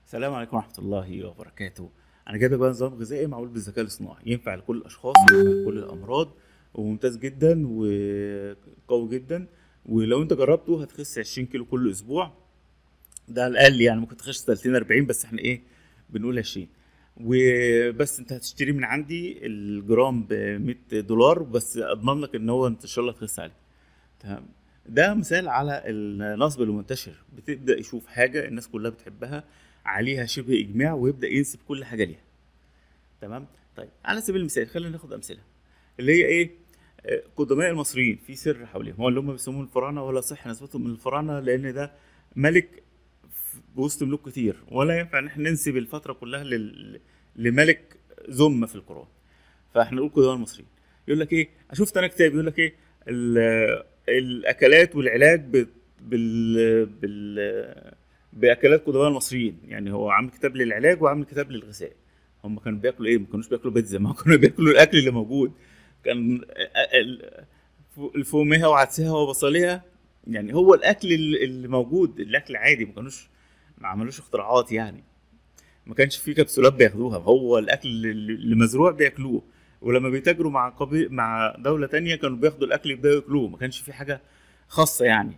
السلام عليكم ورحمة الله وبركاته. أنا جايب لك بقى نظام غذائي معمول بالذكاء الاصطناعي، ينفع لكل الأشخاص وينفع لكل الأمراض وممتاز جدا وقوي جدا ولو أنت جربته هتخس 20 كيلو كل أسبوع. ده على الأقل يعني ممكن تخس 30 40 بس احنا إيه بنقول 20 وبس أنت هتشتري من عندي الجرام ب 100 دولار بس أضمن لك إن هو أنت إن شاء الله تخس عليه. تمام ده مثال على النصب المنتشر بتبدا يشوف حاجه الناس كلها بتحبها عليها شبه اجماع ويبدا ينسب كل حاجه ليها تمام طيب على سبيل المثال خلينا ناخد امثله اللي هي ايه آه، قدماء المصريين في سر حواليهم هو اللي هم بيسموه الفراعنه ولا صح نسبتهم من الفراعنه لان ده ملك في وسط ملوك كتير ولا ينفع ان احنا ننسب الفتره كلها لل... لملك ذم في القران فاحنا نقول قدماء المصريين يقول لك ايه شفت انا كتاب يقول لك ايه ال- الاكلات والعلاج ب- بال بال باكلات قدماء المصريين يعني هو عامل كتاب للعلاج وعامل كتاب للغذاء هم كانوا بياكلوا ايه ما كانوش بياكلوا بيتزا ما كانوا بياكلوا الاكل اللي موجود كان ال- الفومها وعدسها وبصلها يعني هو الاكل اللي اللي موجود الاكل عادي ما كانوش ما عملوش اختراعات يعني ما كانش في كبسولات بياخدوها هو الاكل اللي اللي مزروع بياكلوه ولما بيتاجروا مع قبي... مع دوله تانية كانوا بياخدوا الاكل يبداوا ياكلوه ما كانش في حاجه خاصه يعني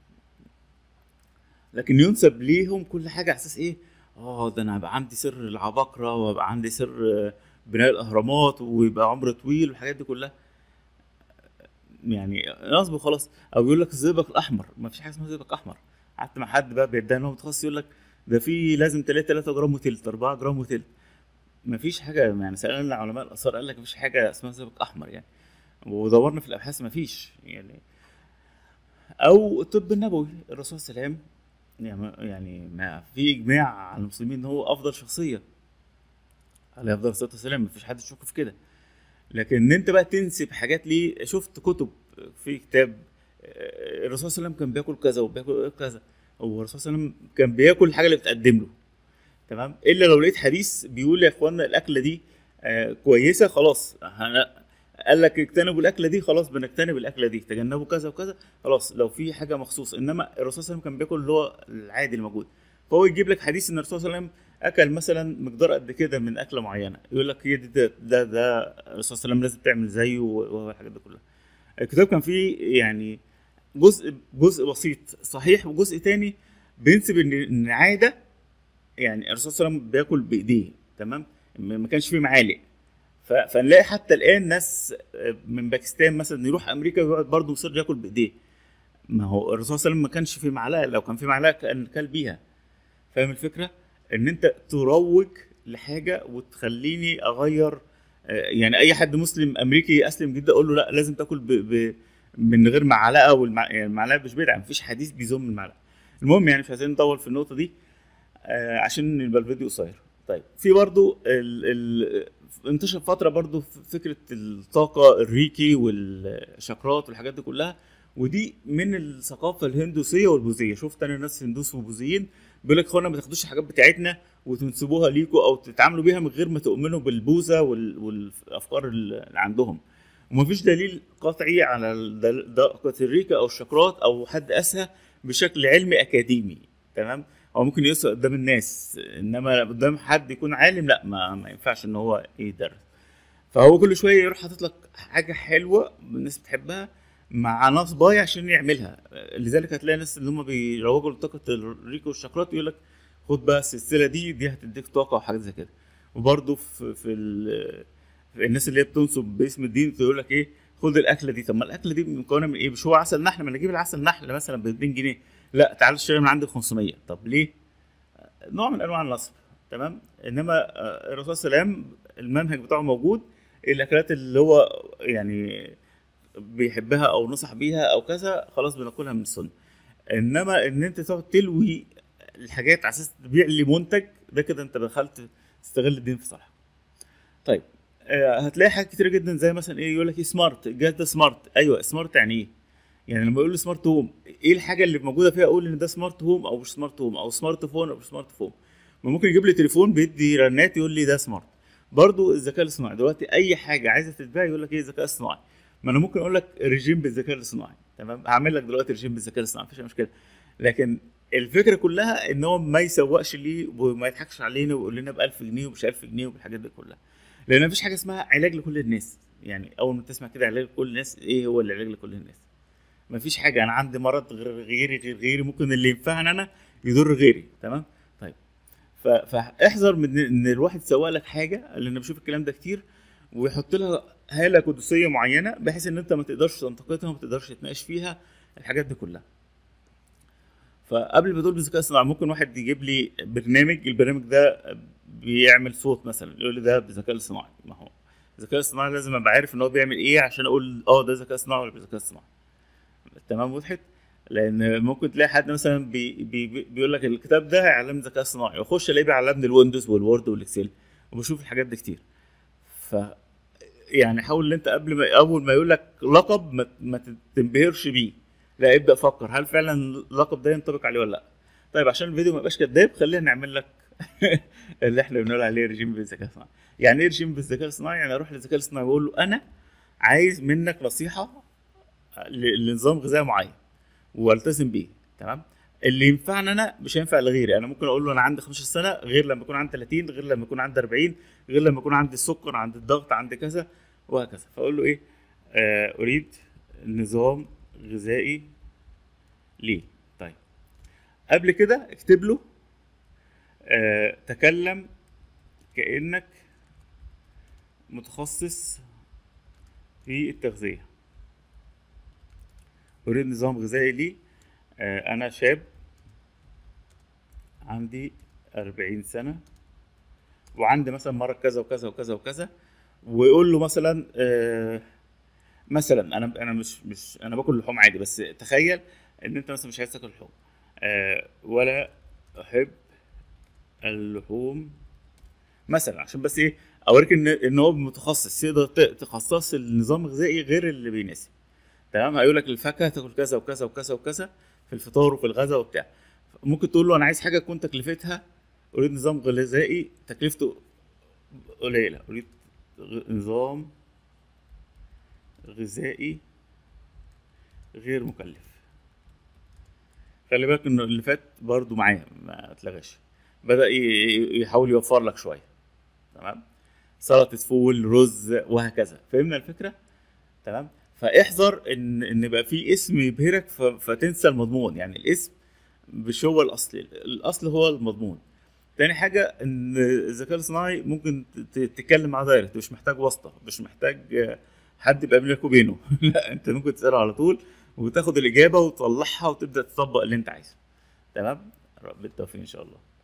لكن ينسب ليهم كل حاجه على اساس ايه اه ده انا هيبقى عندي سر العباقره ويبقى عندي سر آه، بناء الاهرامات ويبقى عمر طويل والحاجات دي كلها يعني نصب وخلاص او يقول لك الزئبق الاحمر ما فيش حاجه اسمها زئبق احمر قعدت مع حد بقى بيدعي ان هو متخصص يقول لك ده في لازم 3 3 جرام وتلت 4 جرام وتلت ما فيش حاجه يعني سالنا علماء الاثار قال لك ما فيش حاجه اسمها زئبق احمر يعني ودورنا في الابحاث ما فيش يعني او الطب النبوي الرسول صلى الله عليه وسلم يعني يعني ما في اجماع على المسلمين ان هو افضل شخصيه عليه افضل الصلاه والسلام ما فيش حد يشك في كده لكن ان انت بقى تنسب حاجات ليه شفت كتب في كتاب آه، الرسول صلى الله عليه وسلم كان بياكل كذا وبياكل كذا هو الرسول صلى الله عليه وسلم كان بياكل الحاجه اللي بتقدم له تمام الا لو لقيت حديث بيقول يا اخوانا الاكله دي آه، كويسه خلاص هن- قال لك اجتنبوا الاكله دي خلاص بنجتنب الاكله دي تجنبوا كذا وكذا خلاص لو في حاجه مخصوص انما الرسول صلى الله عليه وسلم كان بياكل اللي هو العادي الموجود فهو يجيب لك حديث ان الرسول صلى الله عليه وسلم اكل مثلا مقدار قد كده من اكله معينه يقول لك هي دي ده ده, ده الرسول صلى الله عليه وسلم لازم تعمل زيه والحاجات دي كلها الكتاب كان فيه يعني جزء جزء بسيط صحيح وجزء تاني بينسب ان إن عاده يعني الرسول صلى الله عليه وسلم بياكل بايديه تمام ما ما كانش فيه معالق ف- فنلاقي حتى الان ناس من باكستان مثلا يروح امريكا ويقعد برضه مصر ياكل بايديه ما هو الرسول صلى الله عليه وسلم ما كانش في معلقه لو كان في معلقه كان كل بيها فاهم الفكره ان انت تروج لحاجه وتخليني اغير آه، يعني اي حد مسلم امريكي اسلم جدا اقول له لا لازم تاكل ب... ب... من غير معلقه والمع... يعني المعلقه مش بدعه مفيش حديث بيذم المعلقه المهم يعني مش عايزين نطول في النقطه دي آه، عشان يبقى الفيديو قصير طيب في برضو ال... ال... انتشر فتره برضو فكره الطاقه الريكي والشكرات والحاجات دي كلها ودي من الثقافه الهندوسيه والبوذيه شفت انا ناس هندوس وبوذيين بيقول لك اخوانا ما تاخدوش الحاجات بتاعتنا وتنسبوها ليكوا او تتعاملوا بيها من غير ما تؤمنوا بالبوذا وال... والافكار اللي عندهم ومفيش دليل قطعي على الدل- دقة الريكة او الشكرات او حد قاسها بشكل علمي اكاديمي تمام هو ممكن يقيسها قدام الناس انما قدام حد يكون عالم لا ما, ما ينفعش ان هو يدرس فهو كل شويه يروح حاطط لك حاجه حلوه الناس بتحبها مع ناس باي عشان يعملها لذلك هتلاقي ناس اللي هم بيروجوا لطاقه الريكو والشكرات يقول لك خد بقى السلسله دي دي هتديك طاقه وحاجات زي كده وبرده في في, ال- في الناس اللي هي بتنصب باسم الدين تقول لك ايه خد الاكله دي طب ما الاكله دي مكونه من ايه مش هو عسل نحل ما نجيب العسل نحل مثلا ب 200 جنيه لا تعال اشتري من عندي 500 طب ليه نوع من انواع النصب تمام انما آه، الرسول صلى الله عليه وسلم المنهج بتاعه موجود الاكلات اللي هو يعني بيحبها او نصح بيها او كذا خلاص بناكلها من السنه انما ان انت تقعد تلوي الحاجات على اساس تبيع لي منتج ده كده انت دخلت تستغل الدين في صالحك طيب آه، هتلاقي حاجات كتير جدا زي مثلا ايه يقول لك ايه سمارت الجهاز ده سمارت ايوه سمارت يعني ايه يعني لما يقول لي سمارت هوم ايه الحاجه اللي موجوده فيها اقول ان ده سمارت هوم او مش سمارت هوم او سمارت فون او مش سمارت فون ما ممكن يجيب لي تليفون بيدي رنات يقول لي ده سمارت برضو الذكاء الاصطناعي دلوقتي اي حاجه عايزه تتباع يقول لك ايه ذكاء اصطناعي ما انا ممكن اقول لك ريجيم بالذكاء الاصطناعي تمام هعمل لك دلوقتي ريجيم بالذكاء الاصطناعي مفيش أي مشكله لكن الفكره كلها ان هو ما يسوقش ليه وما يضحكش علينا ويقول لنا ب 1000 جنيه ومش 1000 جنيه وبالحاجات دي كلها لان مفيش حاجه اسمها علاج لكل الناس يعني اول ما تسمع كده علاج لكل الناس ايه هو العلاج لكل الناس مفيش حاجه انا عندي مرض غير غيري غير غيري ممكن اللي ينفعني انا يضر غيري تمام طيب ف- فاحذر من ان الواحد يسوق لك حاجه لان بشوف الكلام ده كتير ويحط لها هاله قدسيه معينه بحيث ان انت ما تقدرش تنتقدها وما تقدرش تتناقش فيها الحاجات دي كلها فقبل ما تقول بالذكاء الصناعي ممكن واحد يجيب لي برنامج البرنامج ده بيعمل صوت مثلا يقول لي ده بالذكاء الصناعي ما هو الذكاء الصناعي لازم ابقى عارف ان هو بيعمل ايه عشان اقول اه ده ذكاء صناعي ولا بالذكاء الصناعي تمام وضحت لان ممكن تلاقي حد مثلا بي بي بي- بيقول لك الكتاب ده هيعلمني ذكاء صناعي واخش الاقيه بيعلمني الويندوز والوورد والاكسل وبشوف الحاجات دي كتير ف يعني حاول ان انت قبل ما اول ما يقول لك لقب ما, ما تنبهرش بيه لا ابدا فكر هل فعلا اللقب ده ينطبق عليه ولا لا طيب عشان الفيديو ما يبقاش كداب خلينا نعمل لك اللي احنا بنقول عليه رجيم بالذكاء الصناعي يعني ايه رجيم بالذكاء الصناعي يعني اروح للذكاء الصناعي واقول له انا عايز منك نصيحه ل- لنظام غذائي معين والتزم بيه تمام اللي ينفعني انا مش هينفع لغيري انا ممكن اقول له انا عندي 15 سنه غير لما يكون عندي 30 غير لما يكون عندي 40 غير لما يكون عندي السكر عندي الضغط عندي كذا وهكذا فاقول له ايه آه اريد نظام غذائي ليه طيب قبل كده اكتب له آه تكلم كانك متخصص في التغذيه اريد نظام غذائي لي آه، انا شاب عندي أربعين سنة وعندي مثلا مرض كذا وكذا وكذا وكذا ويقول له مثلا آه، مثلا انا انا مش مش انا باكل لحوم عادي بس تخيل ان انت مثلا مش عايز تاكل لحوم آه، ولا احب اللحوم مثلا عشان بس ايه اوريك ان ان هو متخصص يقدر ت- تخصص النظام الغذائي غير اللي بيناسب تمام هيقول لك الفاكهه تاكل كذا وكذا وكذا وكذا في الفطار وفي الغداء وبتاع ممكن تقول له انا عايز حاجه تكون تكلفتها اريد نظام غذائي تكلفته قليله اريد غ- نظام غذائي غير مكلف خلي بالك انه اللي فات برضو معايا ما اتلغاش بدا ي- ي- يحاول يوفر لك شويه تمام سلطه فول رز وهكذا فهمنا الفكره تمام فاحذر ان ان يبقى في اسم يبهرك ف- فتنسى المضمون يعني الاسم مش هو الاصل الاصل هو المضمون تاني حاجة ان الذكاء الصناعي ممكن ت- تتكلم معاه دايركت مش محتاج واسطة مش محتاج آه، حد يبقى بينك وبينه لا انت ممكن تسأله على طول وتاخد الإجابة وتطلعها وتبدأ تطبق اللي انت عايزه تمام رب بالتوفيق ان شاء الله